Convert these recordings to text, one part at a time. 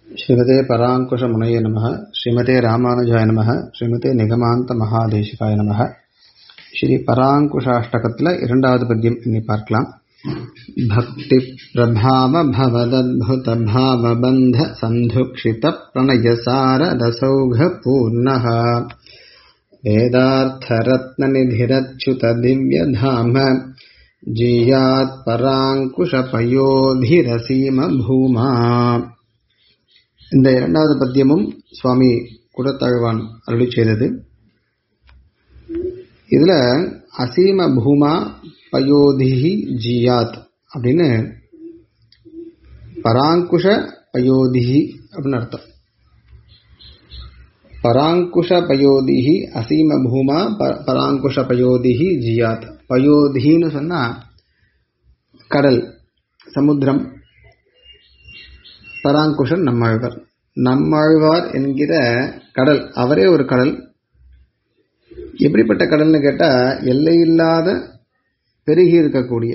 ஸ்ரீமதே பராங்குஷமுனைய நமः ஸ்ரீமதே ராமானுஜாய நமः ஸ்ரீமதே நிகமாந்த மகாதேசிகாய நமः ஸ்ரீ பராங்குஷாஷ்டகத்தில் இரண்டாவது பத்தியம் இன்னி பார்க்கலாம் பக்தி பிரபாவ பவதத்புத பாவபந்த சந்துக்ஷித பிரணயசார ரசௌக பூர்ணः वेदार्थरत्ननिधिरच्युत दिव्यधाम जीयात् பராங்குஷபயோதிரசீம பூமா இந்த இரண்டாவது பத்தியமும் சுவாமி குடத்தாழ்வான் அருளி செய்தது இதுல அசீம பூமா பயோதிஹி ஜியாத் அப்படின்னு பராங்குஷ பயோதிஹி அப்படின்னு அர்த்தம் பராங்குஷ பயோதிஹி அசீம பூமா பராங்குஷ பயோதிஹி ஜியாத் பயோதின்னு சொன்னா கடல் சமுத்திரம் பராங்குஷன் நம்மாழ்வார் நம்மாழ்வார் என்கிற கடல் அவரே ஒரு கடல் எப்படிப்பட்ட கடல்னு கேட்டா எல்லையில்லாத பெருகி இருக்கக்கூடிய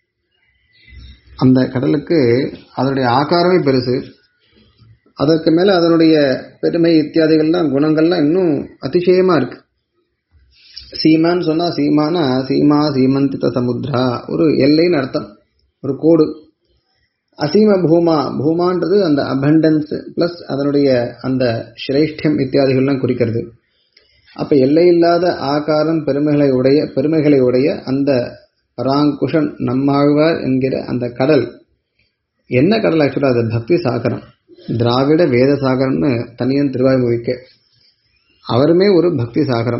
அந்த கடலுக்கு அதனுடைய ஆகாரமே பெருசு அதற்கு மேல அதனுடைய பெருமை இத்தியாதிகள்லாம் குணங்கள்லாம் இன்னும் அதிசயமா இருக்கு சீமான்னு சொன்னா சீமானா சீமா சீமந்தித சமுத்ரா ஒரு எல்லைன்னு அர்த்தம் ஒரு கோடு அசீம பூமா பூமான்றது அந்த அபண்டன்ஸ் பிளஸ் அதனுடைய அந்த சிரேஷ்டியம் இத்தியாதிகள்லாம் குறிக்கிறது அப்ப எல்லையில்லாத ஆகாரம் பெருமைகளை உடைய பெருமைகளை உடைய அந்த பராங்குஷன் நம்மாழ்வார் என்கிற அந்த கடல் என்ன கடல் ஆக்சுவலா அது பக்தி சாகரம் திராவிட வேத சாகரம்னு தனியன் திருவாய்மொழிக்க அவருமே ஒரு பக்தி சாகரம்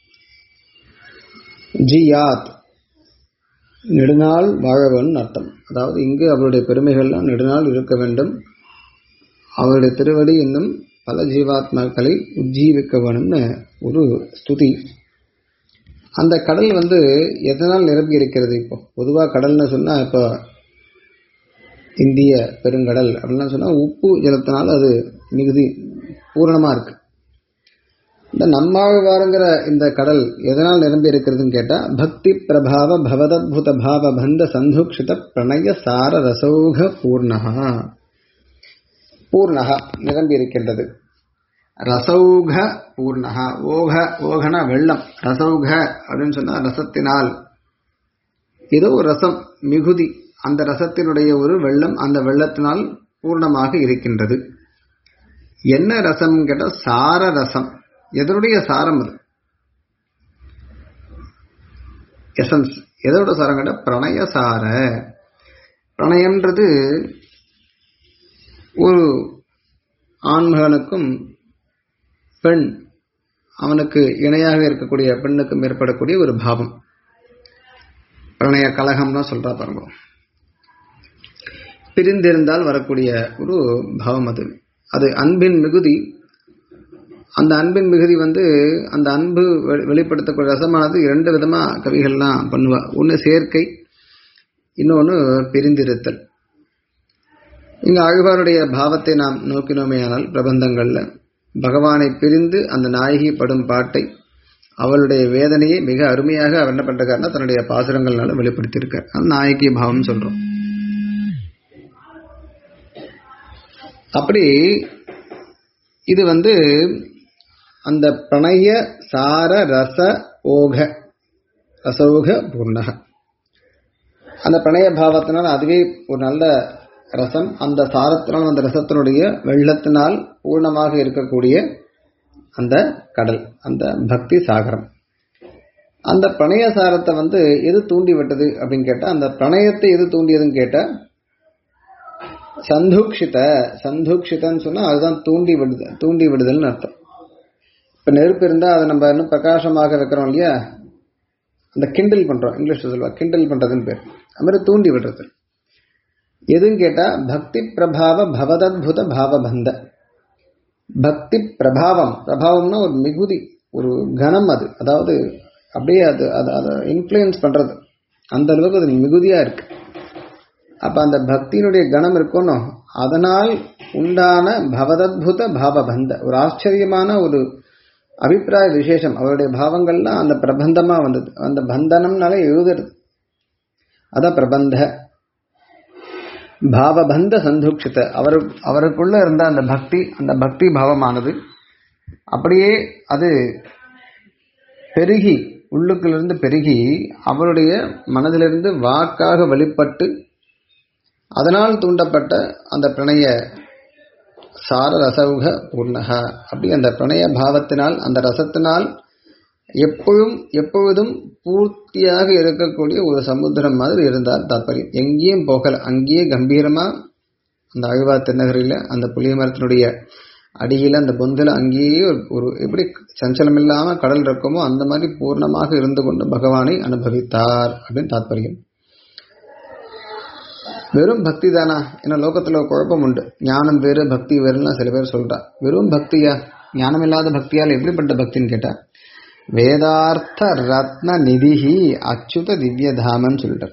ஜியாத் நெடுநாள் வாழ வேண்டும் அர்த்தம் அதாவது இங்கு அவருடைய பெருமைகள்லாம் நெடுநாள் இருக்க வேண்டும் அவருடைய திருவடி இன்னும் பல ஜீவாத்மாக்களை உஜ்ஜீவிக்க வேணும்னு ஒரு ஸ்துதி அந்த கடல் வந்து எதனால் நிரம்பி இருக்கிறது இப்போ பொதுவாக கடல்னு சொன்னா இப்போ இந்திய பெருங்கடல் அப்படின்லாம் சொன்னா உப்பு ஜலத்தினால அது மிகுதி பூரணமா இருக்கு இந்த நம்மாழ்வாருங்கிற இந்த கடல் எதனால் நிரம்பி இருக்கிறதுன்னு கேட்டா பக்தி பிரபாவ பவதத்புத பாவ பந்த சந்துக்ஷித பிரணய சார ரசௌக பூர்ணகா பூர்ணகா நிரம்பி இருக்கின்றது ரசௌக பூர்ணகா ஓக ஓகன வெள்ளம் ரசௌக அப்படின்னு சொன்னா ரசத்தினால் ஏதோ ஒரு ரசம் மிகுதி அந்த ரசத்தினுடைய ஒரு வெள்ளம் அந்த வெள்ளத்தினால் பூர்ணமாக இருக்கின்றது என்ன ரசம் கேட்டா சார ரசம் எதனுடைய சாரம் அது எசன்ஸ் எதோட சாரம் கேட்டா பிரணய சார பிரணயம்ன்றது ஒரு ஆண்மகனுக்கும் பெண் அவனுக்கு இணையாக இருக்கக்கூடிய பெண்ணுக்கும் ஏற்படக்கூடிய ஒரு பாவம் பிரணய கலகம்னா சொல்றா பாருங்க பிரிந்திருந்தால் வரக்கூடிய ஒரு பாவம் அது அது அன்பின் மிகுதி அந்த அன்பின் மிகுதி வந்து அந்த அன்பு வெளிப்படுத்தக்கூடிய ரசமானது இரண்டு விதமா கவிகள்லாம் பண்ணுவா ஒன்று சேர்க்கை இன்னொன்று பிரிந்திருத்தல் இங்க ஆழ்வாருடைய பாவத்தை நாம் நோக்கினோமேயானால் பிரபந்தங்கள்ல பகவானை பிரிந்து அந்த நாயகி படும் பாட்டை அவளுடைய வேதனையை மிக அருமையாக அவர் என்ன பண்றாருன்னா தன்னுடைய பாசுரங்கள்னால வெளிப்படுத்தியிருக்கார் அது நாயகி பாவம் சொல்றோம் அப்படி இது வந்து அந்த பிரணய சார ரச ஓக ரசோக பூர்ணக அந்த பிரணய பாவத்தினால் அதுவே ஒரு நல்ல ரசம் அந்த சாரத்தினால் அந்த ரசத்தினுடைய வெள்ளத்தினால் பூர்ணமாக இருக்கக்கூடிய அந்த கடல் அந்த பக்தி சாகரம் அந்த பிரணய சாரத்தை வந்து எது தூண்டி விட்டது அப்படின்னு கேட்டா அந்த பிரணயத்தை எது தூண்டியதுன்னு கேட்டா சந்துக்ஷித சந்துக்ஷிதன்னு சொன்னா அதுதான் தூண்டி விடுதல் தூண்டி விடுதல்னு அர்த்தம் இப்ப நெருப்பு இருந்தா அதை நம்ம இன்னும் பிரகாசமாக வைக்கிறோம் இல்லையா அந்த கிண்டில் பண்றோம் இங்கிலீஷ்ல சொல்லுவா கிண்டில் பண்றதுன்னு பேர் அது மாதிரி தூண்டி விடுறது எதுன்னு கேட்டா பக்தி பிரபாவ பவதத்புத பாவபந்த பக்தி பிரபாவம் பிரபாவம்னா ஒரு மிகுதி ஒரு கணம் அது அதாவது அப்படியே அது அதை அதை இன்ஃப்ளூயன்ஸ் பண்றது அந்த அளவுக்கு அது மிகுதியா இருக்கு அப்ப அந்த பக்தியினுடைய கணம் இருக்கணும் அதனால் உண்டான பவதத்புத பாவபந்த ஒரு ஆச்சரியமான ஒரு அபிப்பிராய விசேஷம் அவருடைய பாவங்கள்லாம் அந்த பிரபந்தமா வந்தது அந்த பந்தனம்னால எழுதுறது அதான் பிரபந்த பாவபந்த சந்துக்ஷித அவர் அவருக்குள்ள இருந்த அந்த பக்தி அந்த பக்தி பாவமானது அப்படியே அது பெருகி உள்ளுக்குள்ளிருந்து பெருகி அவருடைய மனதிலிருந்து வாக்காக வெளிப்பட்டு அதனால் தூண்டப்பட்ட அந்த பிரணய சார ரசவுக பூர்ணகா அப்படி அந்த பிரணய பாவத்தினால் அந்த ரசத்தினால் எப்பொழுதும் எப்பொழுதும் பூர்த்தியாக இருக்கக்கூடிய ஒரு சமுத்திரம் மாதிரி இருந்தார் தாற்பயம் எங்கேயும் போகல அங்கேயே கம்பீரமா அந்த அழுவா திருநகரில் அந்த புளிய மரத்தினுடைய அடியில் அந்த பொந்தில் அங்கேயே ஒரு ஒரு எப்படி சஞ்சலம் இல்லாம கடல் இருக்குமோ அந்த மாதிரி பூர்ணமாக இருந்து கொண்டு பகவானை அனுபவித்தார் அப்படின்னு தாத்பரியம் வெறும் பக்தி தானா ஏன்னா லோகத்துல ஒரு குழப்பம் உண்டு ஞானம் வேறு பக்தி வேறுலாம் சில பேர் சொல்றா வெறும் பக்தியா ஞானம் இல்லாத பக்தியால் எப்படிப்பட்ட பக்தின்னு கேட்டா வேதார்த்த ரத்ன நிதிஹி அச்சுத திவ்ய தாமன் சொல்லிட்டார்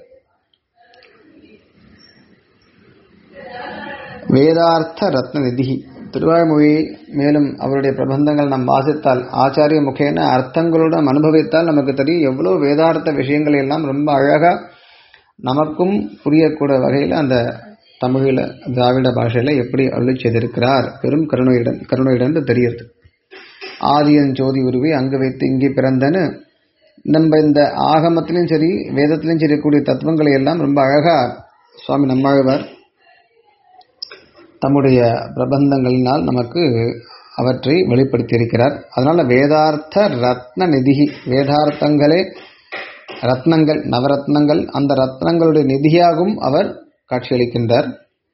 வேதார்த்த ரத்ன நிதிஹி திருவாய்மொழி மேலும் அவருடைய பிரபந்தங்கள் நாம் வாசித்தால் ஆச்சாரிய முகேன அர்த்தங்களுடன் அனுபவித்தால் நமக்கு தெரியும் எவ்வளவு வேதார்த்த விஷயங்களை எல்லாம் ரொம்ப அழகா நமக்கும் புரியக்கூடிய வகையில் அந்த தமிழில் திராவிட பாஷையில எப்படி அருளி செய்திருக்கிறார் பெரும் கருணையுடன் கருணையுடன் தெரியுது ஆதியன் ஜோதி உருவி அங்கு வைத்து இங்கே பிறந்தன்னு நம்ம இந்த ஆகமத்திலையும் சரி வேதத்திலையும் சரி கூடிய தத்துவங்களை எல்லாம் ரொம்ப அழகா சுவாமி நம்மாழ்வார் தம்முடைய பிரபந்தங்களினால் நமக்கு அவற்றை வெளிப்படுத்தியிருக்கிறார் அதனால வேதார்த்த ரத்ன நிதிகி வேதார்த்தங்களே ரத்னங்கள் நவரத்னங்கள் அந்த ரத்னங்களுடைய நிதியாகவும் அவர் காட்சியளிக்கின்றார்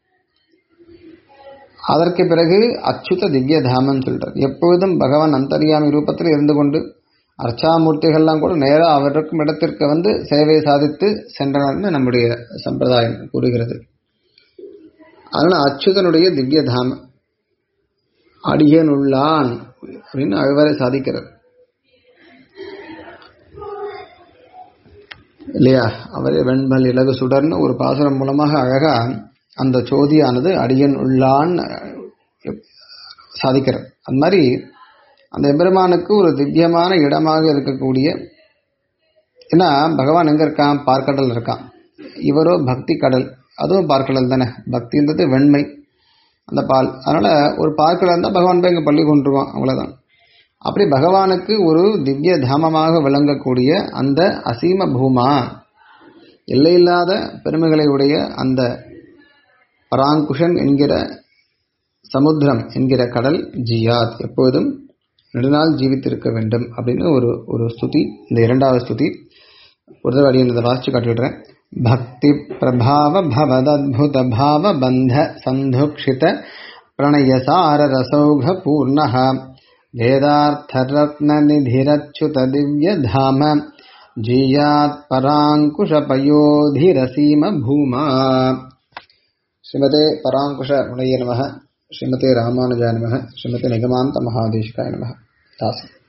அதற்கு பிறகு அச்சுத திவ்ய தாமன் சொல்றார் எப்பொழுதும் பகவான் அந்தரியாமி ரூபத்தில் இருந்து கொண்டு அர்ச்சாமூர்த்திகள்லாம் கூட நேராக அவர் இருக்கும் இடத்திற்கு வந்து சேவை சாதித்து சென்றனர்னு நம்முடைய சம்பிரதாயம் கூறுகிறது அதனால அச்சுதனுடைய திவ்ய தாமம் அடியேன் உள்ளான் அப்படின்னு அழுவரை சாதிக்கிறார் இல்லையா அவரே வெண்பல் இலகு சுடர்னு ஒரு பாசுரம் மூலமாக அழகா அந்த சோதியானது அடியன் உள்ளான் சாதிக்கிறார் அது மாதிரி அந்த எம்பெருமானுக்கு ஒரு திவ்யமான இடமாக இருக்கக்கூடிய ஏன்னா பகவான் எங்க இருக்கான் பார்க்கடல் இருக்கான் இவரோ பக்தி கடல் அதுவும் பார்க்கடல் தானே பக்தின்றது வெண்மை அந்த பால் அதனால ஒரு பார்க்கடல் இருந்தால் பகவான் போய் இங்கே பள்ளி கொண்டுருவான் அவ்வளோதான் அப்படி பகவானுக்கு ஒரு திவ்ய தாமமாக விளங்கக்கூடிய அந்த அசீம பூமா எல்லையில்லாத பெருமைகளை உடைய அந்த பராங்குஷன் என்கிற சமுத்திரம் என்கிற கடல் ஜியாத் எப்போதும் நெடுநாள் ஜீவித்திருக்க வேண்டும் அப்படின்னு ஒரு ஒரு ஸ்துதி இந்த இரண்டாவது ஸ்துதி ஒரு தடவை அடியை இதை வாசிச்சு காட்டிவிடுறேன் பக்தி பிரபாவ பவதத்புத பாவ பந்த சந்துக்ஷித பிரணயசார ரசௌக பூர்ணः वेदार्थरत्ननिधिरच्युतदिव्यधाम जीयात्पराङ्कुशपयोधिरसीम भूमा श्रीमते पराङ्कुशमुनये नमः श्रीमते रामानुजाय नमः श्रीमते निगमान्तमहादेशिकाय नमः दासम्